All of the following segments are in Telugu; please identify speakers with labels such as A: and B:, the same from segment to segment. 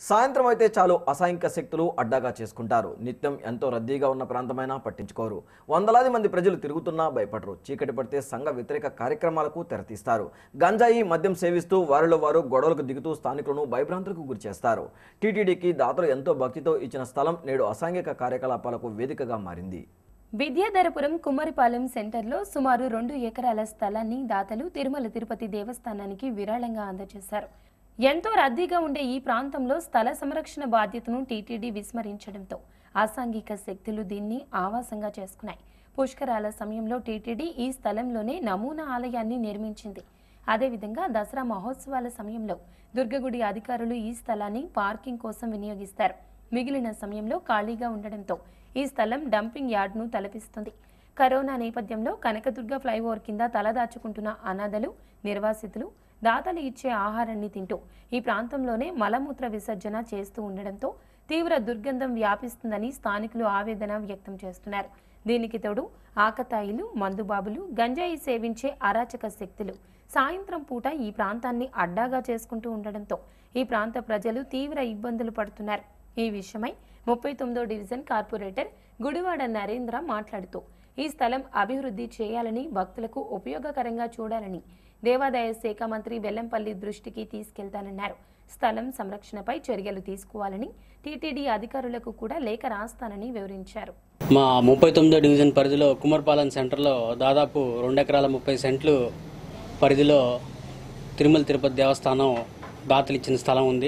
A: సాయంత్రం అయితే చాలు అసాంఘిక శక్తులు అడ్డాగా చేసుకుంటారు నిత్యం ఎంతో రద్దీగా ఉన్న ప్రాంతమైనా పట్టించుకోరు వందలాది మంది ప్రజలు తిరుగుతున్నా భయపడరు చీకటి పడితే సంఘ వ్యతిరేక కార్యక్రమాలకు తెరతీస్తారు గంజాయి మద్యం సేవిస్తూ వారిలో వారు గొడవలకు దిగుతూ స్థానికులను భయభ్రాంతులకు గురిచేస్తారు టీటీడీకి దాతలు ఎంతో భక్తితో ఇచ్చిన స్థలం నేడు అసాంఘిక కార్యకలాపాలకు వేదికగా మారింది
B: విద్యాధరపురం కుమ్మరిపాలెం సెంటర్లో సుమారు రెండు ఎకరాల స్థలాన్ని దాతలు తిరుమల తిరుపతి దేవస్థానానికి విరాళంగా అందజేశారు ఎంతో రద్దీగా ఉండే ఈ ప్రాంతంలో స్థల సంరక్షణ బాధ్యతను టీటీడీ విస్మరించడంతో అసాంఘిక శక్తులు దీన్ని ఆవాసంగా చేసుకున్నాయి పుష్కరాల సమయంలో టీటీడీ ఈ స్థలంలోనే నమూనా ఆలయాన్ని నిర్మించింది అదేవిధంగా దసరా మహోత్సవాల సమయంలో దుర్గగుడి అధికారులు ఈ స్థలాన్ని పార్కింగ్ కోసం వినియోగిస్తారు మిగిలిన సమయంలో ఖాళీగా ఉండడంతో ఈ స్థలం డంపింగ్ యార్డ్ను తలపిస్తుంది కరోనా నేపథ్యంలో కనకదుర్గ ఫ్లైఓవర్ కింద తలదాచుకుంటున్న అనాథలు నిర్వాసితులు దాతలు ఇచ్చే ఆహారాన్ని తింటూ ఈ ప్రాంతంలోనే మలమూత్ర విసర్జన చేస్తూ ఉండడంతో తీవ్ర దుర్గంధం వ్యాపిస్తుందని స్థానికులు ఆవేదన వ్యక్తం చేస్తున్నారు దీనికి తోడు ఆకతాయిలు మందుబాబులు గంజాయి సేవించే అరాచక శక్తులు సాయంత్రం పూట ఈ ప్రాంతాన్ని అడ్డాగా చేసుకుంటూ ఉండడంతో ఈ ప్రాంత ప్రజలు తీవ్ర ఇబ్బందులు పడుతున్నారు ఈ విషయమై ముప్పై తొమ్మిదో డివిజన్ కార్పొరేటర్ గుడివాడ నరేంద్ర మాట్లాడుతూ ఈ స్థలం అభివృద్ధి చేయాలని భక్తులకు ఉపయోగకరంగా చూడాలని దేవాదాయ శాఖ మంత్రి వెల్లంపల్లి దృష్టికి తీసుకెళ్తానన్నారు స్థలం సంరక్షణపై చర్యలు తీసుకోవాలని టీటీడీ అధికారులకు కూడా లేఖ రాస్తానని వివరించారు
C: మా ముప్పై తొమ్మిదో డివిజన్ పరిధిలో కుమర్పాలెం సెంటర్లో దాదాపు రెండు ఎకరాల ముప్పై సెంట్లు పరిధిలో తిరుమల తిరుపతి దేవస్థానం దాతలు ఇచ్చిన స్థలం ఉంది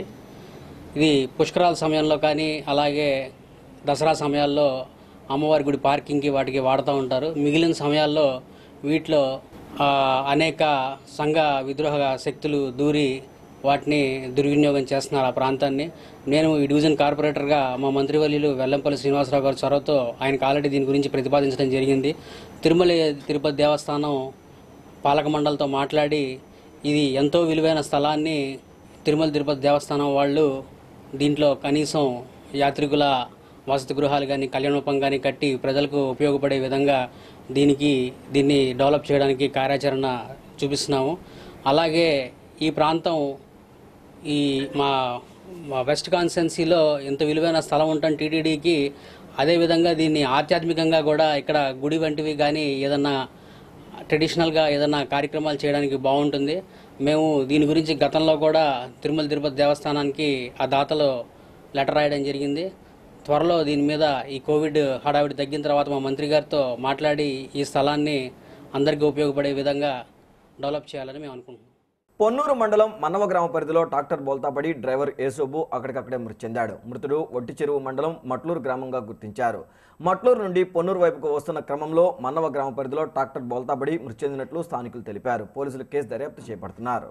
C: ఇది పుష్కరాల సమయంలో కానీ అలాగే దసరా సమయాల్లో అమ్మవారి గుడి పార్కింగ్కి వాటికి వాడుతూ ఉంటారు మిగిలిన సమయాల్లో వీటిలో ఆ, అనేక సంఘ విద్రోహ శక్తులు దూరి వాటిని దుర్వినియోగం చేస్తున్నారు ఆ ప్రాంతాన్ని నేను ఈ డివిజన్ కార్పొరేటర్గా మా మంత్రివర్యులు వెల్లంపల్లి శ్రీనివాసరావు గారి చొరవతో ఆయనకు ఆల్రెడీ దీని గురించి ప్రతిపాదించడం జరిగింది తిరుమల తిరుపతి దేవస్థానం పాలక మండలితో మాట్లాడి ఇది ఎంతో విలువైన స్థలాన్ని తిరుమల తిరుపతి దేవస్థానం వాళ్ళు దీంట్లో కనీసం యాత్రికుల వసతి గృహాలు కానీ కళ్యాణోపం కానీ కట్టి ప్రజలకు ఉపయోగపడే విధంగా దీనికి దీన్ని డెవలప్ చేయడానికి కార్యాచరణ చూపిస్తున్నాము అలాగే ఈ ప్రాంతం ఈ మా మా వెస్ట్ కాన్స్టెన్సీలో ఇంత విలువైన స్థలం ఉంటాం టీటీడీకి అదేవిధంగా దీన్ని ఆధ్యాత్మికంగా కూడా ఇక్కడ గుడి వంటివి కానీ ఏదన్నా ట్రెడిషనల్గా ఏదైనా కార్యక్రమాలు చేయడానికి బాగుంటుంది మేము దీని గురించి గతంలో కూడా తిరుమల తిరుపతి దేవస్థానానికి ఆ దాతలో లెటర్ రాయడం జరిగింది త్వరలో దీని మీద ఈ కోవిడ్ హడావిడి తగ్గిన తర్వాత మా మంత్రి గారితో మాట్లాడి ఈ స్థలాన్ని అందరికీ ఉపయోగపడే విధంగా డెవలప్ చేయాలని మేము అనుకుంటున్నాం
A: పొన్నూరు మండలం మన్నవ గ్రామ పరిధిలో ట్రాక్టర్ బోల్తాపడి డ్రైవర్ యేసోబు అక్కడికక్కడే మృతి చెందాడు మృతుడు ఒట్టి చెరువు మండలం మట్లూరు గ్రామంగా గుర్తించారు మట్లూరు నుండి పొన్నూరు వైపుకు వస్తున్న క్రమంలో మన్నవ గ్రామ పరిధిలో ట్రాక్టర్ బోల్తాపడి మృతి చెందినట్లు స్థానికులు తెలిపారు పోలీసులు కేసు దర్యాప్తు చేపడుతున్నారు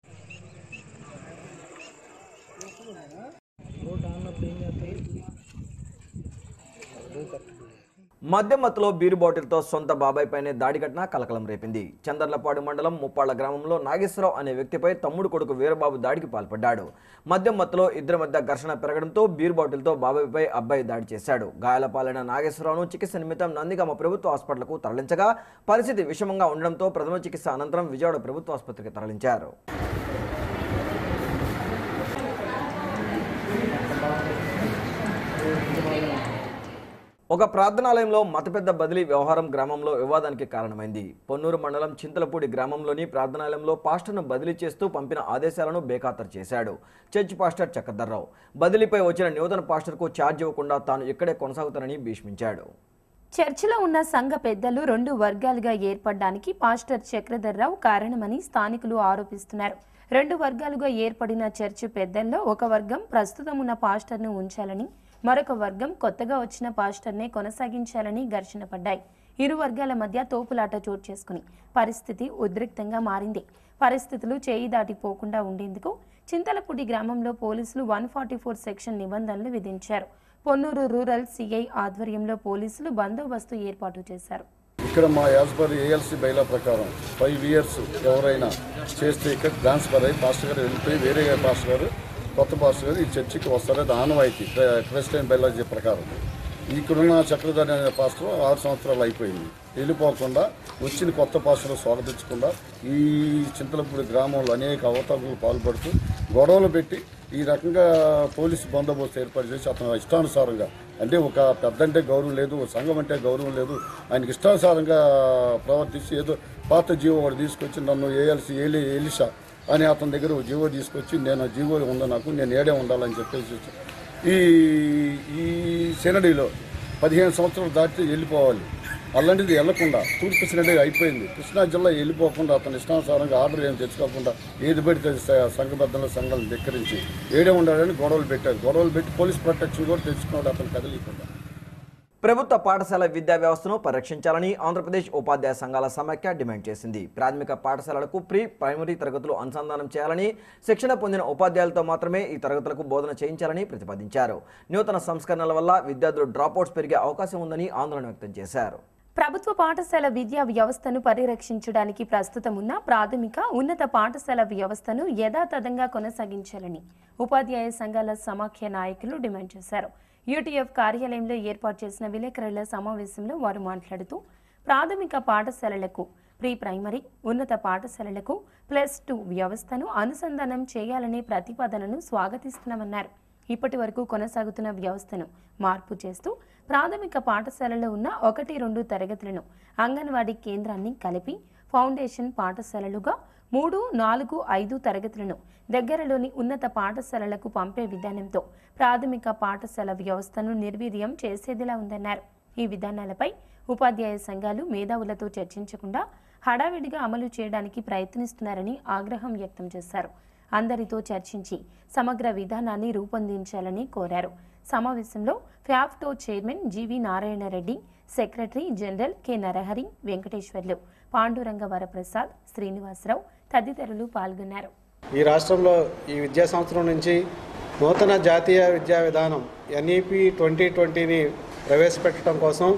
A: మద్యం మత్తులో బీరు బాటిల్తో సొంత బాబాయ్ పైనే దాడి ఘటన కలకలం రేపింది చందర్లపాడు మండలం ముప్పాళ్ల గ్రామంలో నాగేశ్వరరావు అనే వ్యక్తిపై తమ్ముడు కొడుకు వీరబాబు దాడికి పాల్పడ్డాడు మద్యం మత్తులో ఇద్దరి మధ్య ఘర్షణ పెరగడంతో బీరు బాటిల్తో బాబాయ్పై అబ్బాయి దాడి చేశాడు గాయాల పాలైన నాగేశ్వరరావును చికిత్స నిమిత్తం నందిగామ ప్రభుత్వ హాస్పిటల్కు తరలించగా పరిస్థితి విషమంగా ఉండడంతో ప్రథమ చికిత్స అనంతరం విజయవాడ ప్రభుత్వ ఆసుపత్రికి తరలించారు ఒక ప్రార్థనాలయంలో మత పెద్ద బదిలీ వ్యవహారం గ్రామంలో వివాదానికి కారణమైంది పొన్నూరు మండలం చింతలపూడి గ్రామంలోని ప్రార్థనాలయంలో పాస్టర్ను బదిలీ చేస్తూ పంపిన ఆదేశాలను బేఖాతరు చేశాడు చర్చ్ పాస్టర్ చక్రధర్రావు బదిలీపై వచ్చిన నూతన పాస్టర్కు ఛార్జ్ ఇవ్వకుండా తాను ఇక్కడే కొనసాగుతానని భీష్మించాడు
B: చర్చిలో ఉన్న సంఘ పెద్దలు రెండు వర్గాలుగా ఏర్పడడానికి పాస్టర్ చక్రధర్రావు కారణమని స్థానికులు ఆరోపిస్తున్నారు రెండు వర్గాలుగా ఏర్పడిన చర్చి పెద్దల్లో ఒక వర్గం ప్రస్తుతం ఉన్న పాస్టర్ను ఉంచాలని మరొక వర్గం కొత్తగా వచ్చిన పాస్టర్నే కొనసాగించాలని ఘర్షణ పడ్డాయి ఇరు వర్గాల మధ్య తోపులాట చోటు చేసుకుని పరిస్థితి ఉద్రిక్తంగా మారింది పరిస్థితులు చేయి దాటిపోకుండా ఉండేందుకు చింతలపూడి గ్రామంలో పోలీసులు వన్ ఫార్టీ ఫోర్ సెక్షన్ నిబంధనలు విధించారు పొన్నూరు రూరల్ సిఐ ఆధ్వర్యంలో పోలీసులు బందోబస్తు ఏర్పాటు చేశారు
D: ఇక్కడ మా యాజ్ పర్ ఏఎల్సి బైలా ప్రకారం ఫైవ్ ఇయర్స్ ఎవరైనా చేస్తే ఇక్కడ ట్రాన్స్ఫర్ అయ్యి పాస్టర్ గారు వెళ్ళిపోయి వేరే పాస్టర్ గారు కొత్త పాస్టర్ గారు ఈ చర్చికి వస్తారు అది ఆనవాయితీ క్ర- క్రిస్టియన్ బైలాజీ ప్రకారం ఇక్కడున్న చక్రధారి అనే పాస్టర్ ఆరు సంవత్సరాలు అయిపోయింది వెళ్ళిపోకుండా వచ్చిన కొత్త పాస్టర్ స్వాగతించకుండా ఈ చింతలపూడి గ్రామంలో అనేక అవతారాలు పాల్పడుతూ గొడవలు పెట్టి ఈ రకంగా పోలీసు బందోబస్తు ఏర్పాటు చేసి అతను ఇష్టానుసారంగా అంటే ఒక పెద్ద అంటే గౌరవం లేదు ఒక సంఘం అంటే గౌరవం లేదు ఆయనకి ఇష్టానుసారంగా ప్రవర్తించి ఏదో పాత జీవో ఒకటి తీసుకొచ్చి నన్ను ఏఎల్సి ఏలి ఎలిషా అని అతని దగ్గర ఒక జీవో తీసుకొచ్చి నేను ఆ జీవో ఉందా నాకు నేను ఏడే ఉండాలని చెప్పేసి ఈ ఈ సెనడీలో పదిహేను సంవత్సరాలు దాటి వెళ్ళిపోవాలి అలాంటిది వెళ్లకుండా తూర్పు సెనడీ అయిపోయింది కృష్ణా జిల్లా వెళ్ళిపోకుండా అతని ఇష్టానుసారంగా ఆర్డర్ ఏం తెచ్చుకోకుండా ఏది పెడితే అది స- సంఘబద్ధంగా సంఘాలను ధిక్కరించి ఏడే ఉండాలని గొడవలు పెట్టారు గొడవలు పెట్టి పోలీస్ ప్రొటెక్షన్ కూడా తెచ్చుకున్నాడు అతను కదలికుండా
A: ప్రభుత్వ పాఠశాల విద్యా వ్యవస్థను పరిరక్షించాలని ఆంధ్రప్రదేశ్ ఉపాధ్యాయ సంఘాల సమాఖ్య డిమాండ్ చేసింది ప్రాథమిక పాఠశాలలకు ప్రీ ప్రైమరీ తరగతులు అనుసంధానం చేయాలని శిక్షణ పొందిన ఉపాధ్యాయులతో మాత్రమే ఈ తరగతులకు బోధన చేయించాలని ప్రతిపాదించారు నూతన సంస్కరణల వల్ల విద్యార్థులు డ్రాపౌట్స్ పెరిగే అవకాశం ఉందని ఆందోళన వ్యక్తం చేశారు
B: ప్రభుత్వ పాఠశాల విద్యా వ్యవస్థను పరిరక్షించడానికి ప్రస్తుతం ఉన్న ప్రాథమిక ఉన్నత పాఠశాల వ్యవస్థను యథాతథంగా కొనసాగించాలని ఉపాధ్యాయ సంఘాల సమాఖ్య నాయకులు డిమాండ్ చేశారు యూటీఎఫ్ కార్యాలయంలో ఏర్పాటు చేసిన విలేకరుల సమావేశంలో వారు మాట్లాడుతూ ప్రాథమిక పాఠశాలలకు ప్రీ ప్రైమరీ ఉన్నత పాఠశాలలకు ప్లస్ టూ వ్యవస్థను అనుసంధానం చేయాలనే ప్రతిపాదనను స్వాగతిస్తున్నామన్నారు ఇప్పటి వరకు కొనసాగుతున్న వ్యవస్థను మార్పు చేస్తూ ప్రాథమిక పాఠశాలలో ఉన్న ఒకటి రెండు తరగతులను అంగన్వాడీ కేంద్రాన్ని కలిపి ఫౌండేషన్ పాఠశాలలుగా మూడు నాలుగు ఐదు తరగతులను దగ్గరలోని ఉన్నత పాఠశాలలకు పంపే విధానంతో ప్రాథమిక పాఠశాల వ్యవస్థను నిర్వీర్యం చేసేదిలా ఉందన్నారు ఈ విధానాలపై ఉపాధ్యాయ సంఘాలు మేధావులతో చర్చించకుండా హడావిడిగా అమలు చేయడానికి ప్రయత్నిస్తున్నారని ఆగ్రహం వ్యక్తం చేశారు అందరితో చర్చించి సమగ్ర విధానాన్ని రూపొందించాలని కోరారు సమావేశంలో FAPTO chairman G V Narayanareddy secretary general K Narahari Venkateswarlu Panduranga Varaprasad Srinivasarao తదితరులు పాల్గొన్నారు
E: ఈ రాష్ట్రంలో ఈ విద్యా సంవత్సరం నుంచి నూతన జాతీయ విద్యా విధానం ఎన్ఈపి ట్వంటీ ట్వంటీని ప్రవేశపెట్టడం కోసం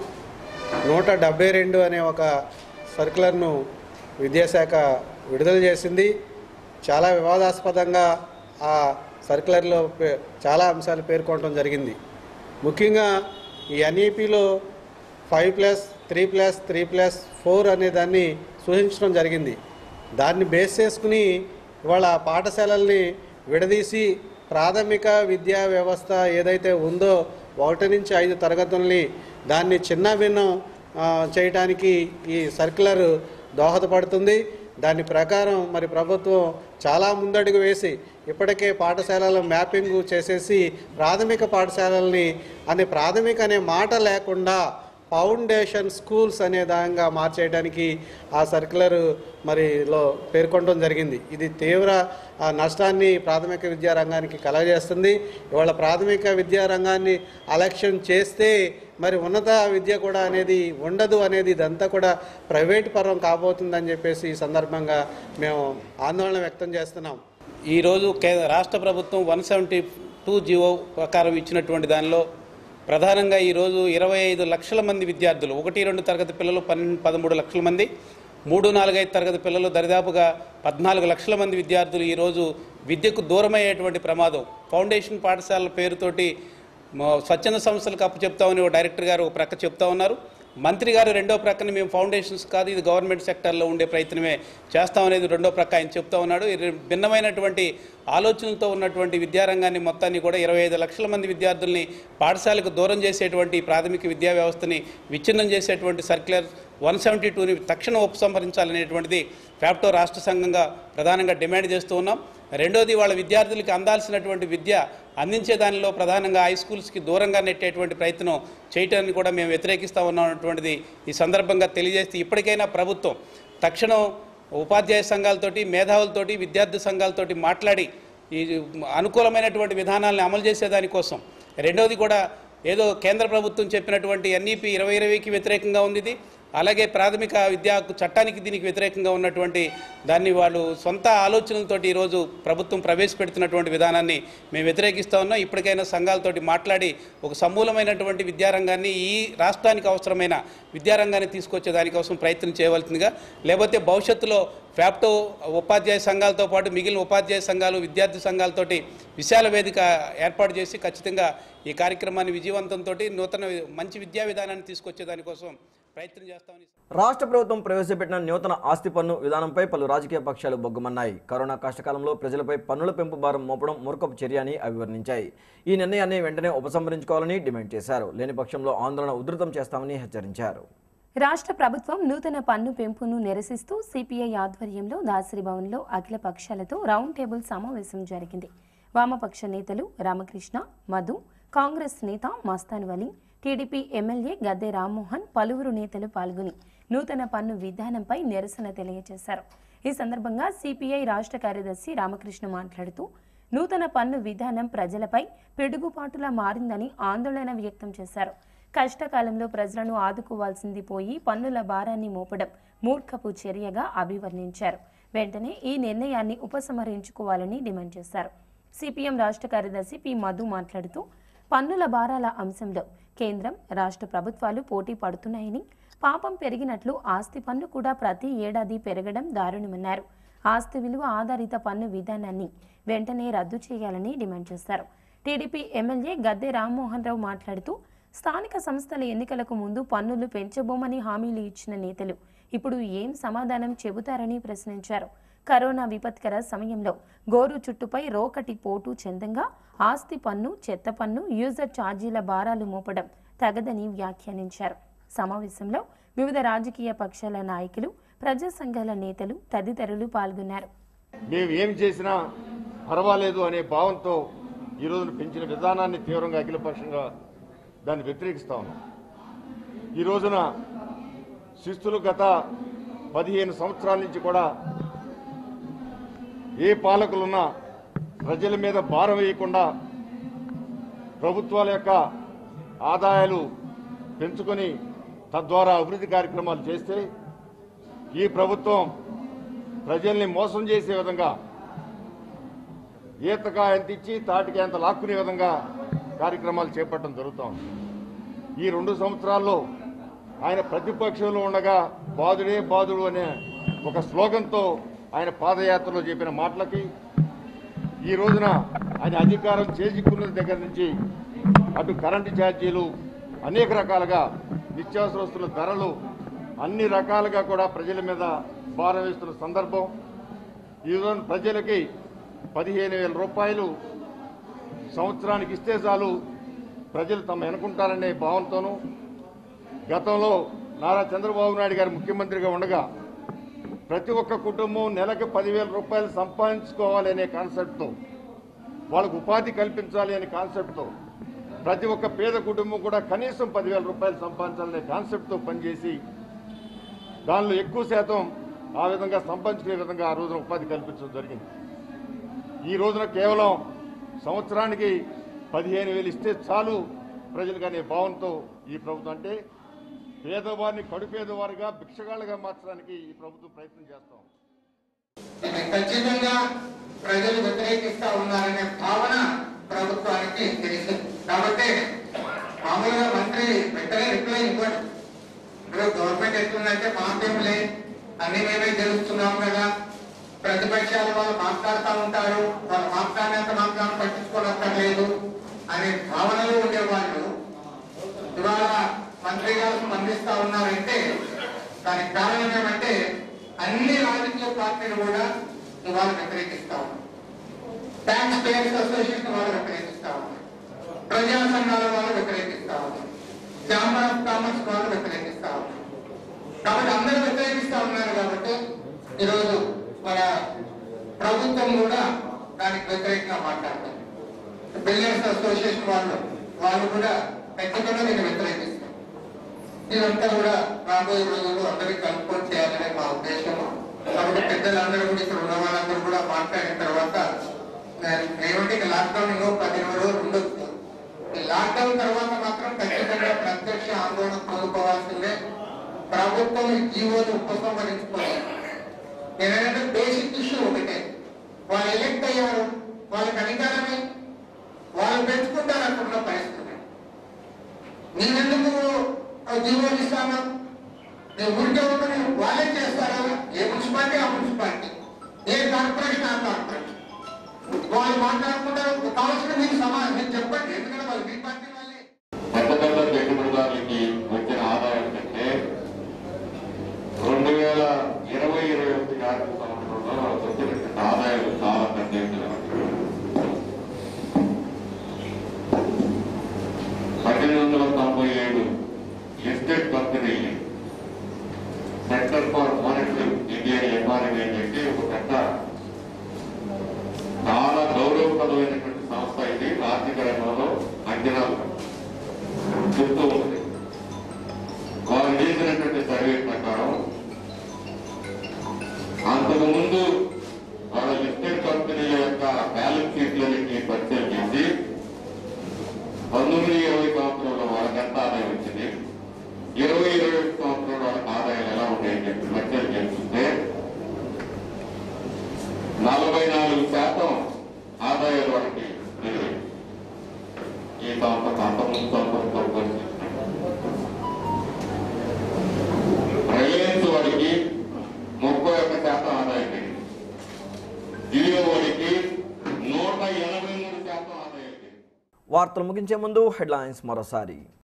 E: నూట డెబ్బై రెండు అనే ఒక సర్క్యులర్ను విద్యాశాఖ విడుదల చేసింది చాలా వివాదాస్పదంగా ఆ సర్క్యులర్లో పే- చాలా అంశాలు పేర్కొనడం జరిగింది ముఖ్యంగా ఈ ఎన్ఈపిలో five plus three plus three plus four అనే దాన్ని సూచించడం జరిగింది దాన్ని బేస్ చేసుకుని ఇవాళ పాఠశాలల్ని విడదీసి ప్రాథమిక విద్యా వ్యవస్థ ఏదైతే ఉందో ఒకటి నుంచి ఐదు తరగతుల్ని దాన్ని చిన్న భిన్నం ఆ, చేయటానికి ఈ సర్క్యులర్ దోహదపడుతుంది దాని ప్రకారం మరి ప్రభుత్వం చాలా ముందడుగు వేసి ఇప్పటికే పాఠశాలల మ్యాపింగ్ చేసేసి ప్రాథమిక పాఠశాలల్ని అనే ప్రాథమిక అనే మాట లేకుండా ఫౌండేషన్ స్కూల్స్ అనే దానిగా మార్చేయడానికి ఆ సర్క్యులర్ మరి లో పేర్కొనడం జరిగింది ఇది తీవ్ర ఆ, నష్టాన్ని ప్రాథమిక విద్యా రంగానికి కలగజేస్తుంది ఇవాళ ప్రాథమిక విద్యా రంగాన్ని అలక్ష్యం చేస్తే మరి ఉన్నత విద్య కూడా అనేది ఉండదు అనేది ఇదంతా కూడా ప్రైవేట్ పరం కాబోతుందని చెప్పేసి ఈ సందర్భంగా మేము ఆందోళన వ్యక్తం చేస్తున్నాం
F: ఈరోజు కే రాష్ట్ర ప్రభుత్వం వన్ సెవెంటీ టూ జీవో ప్రకారం ఇచ్చినటువంటి దానిలో ప్రధానంగా ఈరోజు ఇరవై ఐదు లక్షల మంది విద్యార్థులు ఒకటి రెండు తరగతి పిల్లలు పన్నెండు పదమూడు లక్షల మంది మూడు నాలుగైదు తరగతి పిల్లలు దరిదాపుగా పద్నాలుగు లక్షల మంది విద్యార్థులు ఈరోజు విద్యకు దూరమయ్యేటువంటి ప్రమాదం ఫౌండేషన్ పాఠశాలల పేరుతోటి మా స్వచ్ఛంద సంస్థలకు అప్పు చెప్తామని ఒక డైరెక్టర్ గారు ఒక ప్రక్క చెప్తా ఉన్నారు మంత్రి గారు రెండో ప్రక్కన మేము ఫౌండేషన్స్ కాదు ఇది గవర్నమెంట్ సెక్టర్లో ఉండే ప్రయత్నమే చేస్తామనేది రెండో ప్రక్క ఆయన చెప్తా ఉన్నాడు ఇది భిన్నమైనటువంటి ఆలోచనలతో ఉన్నటువంటి విద్యారంగాన్ని మొత్తాన్ని కూడా ఇరవై ఐదు లక్షల మంది విద్యార్థుల్ని పాఠశాలకు దూరం చేసేటువంటి ప్రాథమిక విద్యా వ్యవస్థని విచ్ఛిన్నం చేసేటువంటి సర్క్యులర్ వన్ సెవెంటీ టూని తక్షణం ఉపసంహరించాలనేటువంటిది ఫ్యాప్టో రాష్ట్ర సంఘంగా ప్రధానంగా డిమాండ్ చేస్తూ ఉన్నాం రెండోది వాళ్ళ విద్యార్థులకి అందాల్సినటువంటి విద్య అందించే దానిలో ప్రధానంగా హై స్కూల్స్కి దూరంగా నెట్టేటువంటి ప్రయత్నం చేయటాన్ని కూడా మేము వ్యతిరేకిస్తూ ఉన్నటువంటిది ఈ సందర్భంగా తెలియజేస్తే ఇప్పటికైనా ప్రభుత్వం తక్షణం ఉపాధ్యాయ సంఘాలతోటి మేధావులతోటి విద్యార్థి సంఘాలతోటి మాట్లాడి ఈ అనుకూలమైనటువంటి విధానాలను అమలు చేసేదానికోసం రెండవది కూడా ఏదో కేంద్ర ప్రభుత్వం చెప్పినటువంటి ఎన్ఈపి ఇరవై ఇరవైకి వ్యతిరేకంగా ఉంది ఇది అలాగే ప్రాథమిక విద్యా హక్కు చట్టానికి దీనికి వ్యతిరేకంగా ఉన్నటువంటి దాన్ని వాళ్ళు సొంత ఆలోచనలతోటి ఈరోజు ప్రభుత్వం ప్రవేశపెడుతున్నటువంటి విధానాన్ని మేము వ్యతిరేకిస్తూ ఉన్నాం ఇప్పటికైనా సంఘాలతోటి మాట్లాడి ఒక సమూలమైనటువంటి విద్యారంగాన్ని ఈ రాష్ట్రానికి అవసరమైన విద్యారంగాన్ని తీసుకొచ్చే దానికోసం ప్రయత్నం చేయవలసిందిగా లేకపోతే భవిష్యత్తులో ఫ్యాప్టో ఉపాధ్యాయ సంఘాలతో పాటు మిగిలిన ఉపాధ్యాయ సంఘాలు విద్యార్థి సంఘాలతోటి విశాల వేదిక ఏర్పాటు చేసి ఖచ్చితంగా ఈ కార్యక్రమాన్ని విజయవంతంతో నూతన మంచి విద్యా విధానాన్ని తీసుకొచ్చే దానికోసం ప్రయత్నం చేస్తామని
A: రాష్ట్ర ప్రభుత్వం ప్రవేశపెట్టిన నూతన ఆస్తి పన్ను విధానంపై పలు రాజకీయ పక్షాలు బొగ్గుమన్నాయి కరోనా కష్టకాలంలో ప్రజలపై పన్నుల పెంపు భారం మోపడం మూర్ఖపు చర్య అని అభివర్ణించాయి ఈ నిర్ణయాన్ని వెంటనే ఉపసంహరించుకోవాలని డిమాండ్ చేశారు లేని పక్షంలో ఆందోళన ఉధృతం చేస్తామని హెచ్చరించారు
B: రాష్ట్ర ప్రభుత్వం నూతన పన్ను పెంపును నిరసిస్తూ సిపిఐ ఆధ్వర్యంలో దాసరి భవన్లో అఖిల పక్షాలతో రౌండ్ టేబుల్ సమావేశం జరిగింది వామపక్ష నేతలు రామకృష్ణ మధు కాంగ్రెస్ నేత మస్తాన్ వలి టీడీపీ ఎమ్మెల్యే గద్దె రామ్మోహన్ పలువురు నేతలు పాల్గొని నూతన పన్ను విధానంపై నిరసన తెలియజేశారు ఈ సందర్భంగా సిపిఐ రాష్ట్ర కార్యదర్శి రామకృష్ణ మాట్లాడుతూ నూతన పన్ను విధానం ప్రజలపై పిడుగుపాటులా మారిందని ఆందోళన వ్యక్తం చేశారు కష్టకాలంలో ప్రజలను ఆదుకోవాల్సింది పోయి పన్నుల భారాన్ని మోపడం మూర్ఖపు చర్యగా అభివర్ణించారు వెంటనే ఈ నిర్ణయాన్ని ఉపసంహరించుకోవాలని డిమాండ్ చేశారు సిపిఎం రాష్ట్ర కార్యదర్శి పి మధు మాట్లాడుతూ పన్నుల భారాల అంశంలో కేంద్రం రాష్ట్ర ప్రభుత్వాలు పోటీ పడుతున్నాయని పాపం పెరిగినట్లు ఆస్తి పన్ను కూడా ప్రతి ఏడాది పెరగడం దారుణమన్నారు ఆస్తి విలువ ఆధారిత పన్ను విధానాన్ని వెంటనే రద్దు చేయాలని డిమాండ్ చేశారు టీడీపీ ఎమ్మెల్యే గద్దె రామ్మోహన్ రావు మాట్లాడుతూ స్థానిక సంస్థల ఎన్నికలకు ముందు పన్నులు పెంచబోమని హామీలు ఇచ్చిన నేతలు ఇప్పుడు ఏం సమాధానం చెబుతారని ప్రశ్నించారు కరోనా విపత్కర సమయంలో గోరు చుట్టుపై రోకటి పోటు చందంగా ఆస్తి పన్ను చెత్త పన్ను యూజర్ ఛార్జీల భారాలు మోపడం తగదని వ్యాఖ్యానించారు సమావేశంలో వివిధ రాజకీయ పక్షాల నాయకులు ప్రజా సంఘాల నేతలు తదితరులు పాల్గొన్నారు
G: మేము ఏం చేసినా పర్వాలేదు అనే భావంతో ఈ రోజున పెంచిన విధానాన్ని తీవ్రంగా అఖిలపక్షంగా దాన్ని వ్యతిరేకిస్తా ఉన్నాం ఈ రోజున శిస్తులు గత పదిహేను సంవత్సరాల నుంచి కూడా ఏ పాలకులున్నా ప్రజల మీద భారం వేయకుండా ప్రభుత్వాల యొక్క ఆదాయాలు పెంచుకొని తద్వారా అభివృద్ధి కార్యక్రమాలు చేస్తే ఈ ప్రభుత్వం ప్రజల్ని మోసం చేసే విధంగా ఈతకాయ ఎంత ఇచ్చి తాటికి ఎంత లాక్కునే విధంగా కార్యక్రమాలు చేపట్టడం జరుగుతాం ఈ రెండు సంవత్సరాల్లో ఆయన ప్రతిపక్షంలో ఉండగా బాధుడే బాధుడు అనే ఒక స్లోగన్తో ఆయన పాదయాత్రలో చెప్పిన మాటలకి ఈ రోజున ఆయన అధికారం చేజిక్కున్న దగ్గర నుంచి అటు కరెంటు ఛార్జీలు అనేక రకాలుగా నిత్యావసర వస్తువుల ధరలు అన్ని రకాలుగా కూడా ప్రజల మీద భారం వేస్తున్న సందర్భం ఈ రోజు ప్రజలకి పదిహేను వేల రూపాయలు సంవత్సరానికి ఇస్తే చాలు ప్రజలు తమ ఎన్నుకుంటారనే భావంతోనూ గతంలో నారా చంద్రబాబు నాయుడు గారు ముఖ్యమంత్రిగా ఉండగా ప్రతి ఒక్క కుటుంబం నెలకు పదివేల రూపాయలు సంపాదించుకోవాలి అనే కాన్సెప్ట్తో వాళ్ళకు ఉపాధి కల్పించాలి అనే కాన్సెప్ట్తో ప్రతి ఒక్క పేద కుటుంబం కూడా కనీసం పదివేల రూపాయలు సంపాదించాలనే కాన్సెప్ట్తో పనిచేసి దానిలో ఎక్కువ శాతం ఆ విధంగా సంపాదించుకునే విధంగా ఆ రోజున ఉపాధి కల్పించడం జరిగింది ఈ రోజున కేవలం సంవత్సరానికి పదిహేను వేలు ఇస్తే చాలు ప్రజలకు అనే భావంతో ఈ ప్రభుత్వం అంటే పేదవారిని కడుపేదవారిగా భిక్షగాళ్ళగా మార్చడానికి ఈ ప్రభుత్వం ప్రయత్నం చేస్తాం
H: దీన్ని ఖచ్చితంగా ప్రజలు వ్యతిరేకిస్తా ఉన్నారనే భావన ప్రభుత్వానికి తెలుసు కాబట్టి మామూలుగా మంత్రి వెంటనే రిప్లై ఇవ్వడు ఇప్పుడు గవర్నమెంట్ ఎట్లుందంటే మాకేంలే అన్ని మేమే తెలుస్తున్నాం కదా ప్రతిపక్షాల వాళ్ళు మాట్లాడుతూ ఉంటారు వాళ్ళు మాట్లాడినంత మాత్రం పట్టించుకోనక్కర్లేదు అనే భావనలో ఉండేవాళ్ళు ఇవాళ మంత్రి గారు స్పందిస్తా ఉన్నారంటే దానికి కారణం ఏమంటే అన్ని రాజకీయ పార్టీలు కూడా ఇవాళ వ్యతిరేకిస్తా ఉన్నాయి ట్యాక్స్ పేయర్స్ అసోసియేషన్ వాళ్ళు వ్యతిరేకిస్తా ఉన్నారు ప్రజా సంఘాల వాళ్ళు వ్యతిరేకిస్తా ఉన్నారు ఛాంబర్ ఆఫ్ కామర్స్ వాళ్ళు వ్యతిరేకిస్తా ఉన్నారు కాబట్టి అందరూ వ్యతిరేకిస్తా ఉన్నారు కాబట్టి ఈరోజు మన ప్రభుత్వం కూడా దానికి వ్యతిరేకంగా మాట్లాడతారు బిల్డర్స్ అసోసియేషన్ వాళ్ళు వాళ్ళు కూడా ఖచ్చితంగా దీన్ని వ్యతిరేకిస్తారు ఇదంతా కూడా రాబోయే రోజుల్లో అందరికీ కనుక్కొని చేయాలనే మా ఉద్దేశం కాబట్టి పెద్దలందరూ కూడా ఇక్కడ ఉన్న వాళ్ళందరూ కూడా మాట్లాడిన తర్వాత ఏమంటే ఇక లాక్డౌన్ ఇంకో పది రోజులు ఉండొచ్చు ఈ లాక్డౌన్ తర్వాత మాత్రం ఖచ్చితంగా ప్రత్యక్ష ఆందోళన కోరుకోవాల్సిందే ప్రభుత్వం ఈ జీవోను ఉపసంహరించుకోవాలి ఏంటంటే బేసిక్ ఇష్యూ ఒకటే వాళ్ళు ఎలక్ట్ అయ్యారు వాళ్ళకి అధికారమే వాళ్ళు పెంచుకుంటారు అక్కడున్న పరిస్థితి నేనెందుకు జీవోలు ఇస్తాను నేను ఊరికే ఉండని వాళ్ళే చేస్తారా ఏ మున్సిపాలిటీ ఆ మున్సిపాలిటీ ఏ కార్పొరేషన్ ఆ కార్పొరేషన్ వాళ్ళు మాట్లాడుకుంటారు కావాల్సిన మీకు సమాధానం మీరు చెప్పండి ఎందుకంటే వాళ్ళు మీ పార్టీ వాళ్ళే
I: పెద్ద పెద్ద పెట్టుబడిదారులకి వచ్చిన ఆదాయం కంటే పద్దెనిమిది వందల తొంభై ఏడు లిస్టెడ్ కంపెనీలు centre for monitoring Indian economy అని చెప్పి ఒక పెద్ద చాలా గౌరవప్రదమైనటువంటి సంస్థ ఇది ఆర్థిక రంగంలో అంచనాలు చెప్తూ ఉంది వారు చేసినటువంటి సర్వే ప్రకారం అంతకుముందు వాళ్ళ లిస్టెడ్ కంపెనీల యొక్క బ్యాలెన్స్ షీట్లన్నింటినీ పరిచయం చేసి పంతొమ్మిది ఇరవై సంవత్సరంలో వాళ్ళకి ఎంత ఆదాయం వచ్చింది ఇరవై ఇరవై ఒకటి సంవత్సరంలో వాళ్ళకి ఆదాయాలు ఎలా ఉన్నాయని చెప్పి పరిచయం చేస్తుంటే నలభై నాలుగు శాతం ఆదాయాలు వాళ్ళకి పెరిగాయి. ఈ సంవత్సరం అంతకుముందు సంవత్సరంతో పోలిస్తే. రిలయన్స్ వాడికి ముప్పై ఒక్క శాతం ఆదాయం పెరిగింది జియో వాడికి నూట ఎనభై మూడు శాతం ఆదాయం పెరిగింది
A: వార్తలు ముగించే ముందు హెడ్లైన్స్ మరోసారి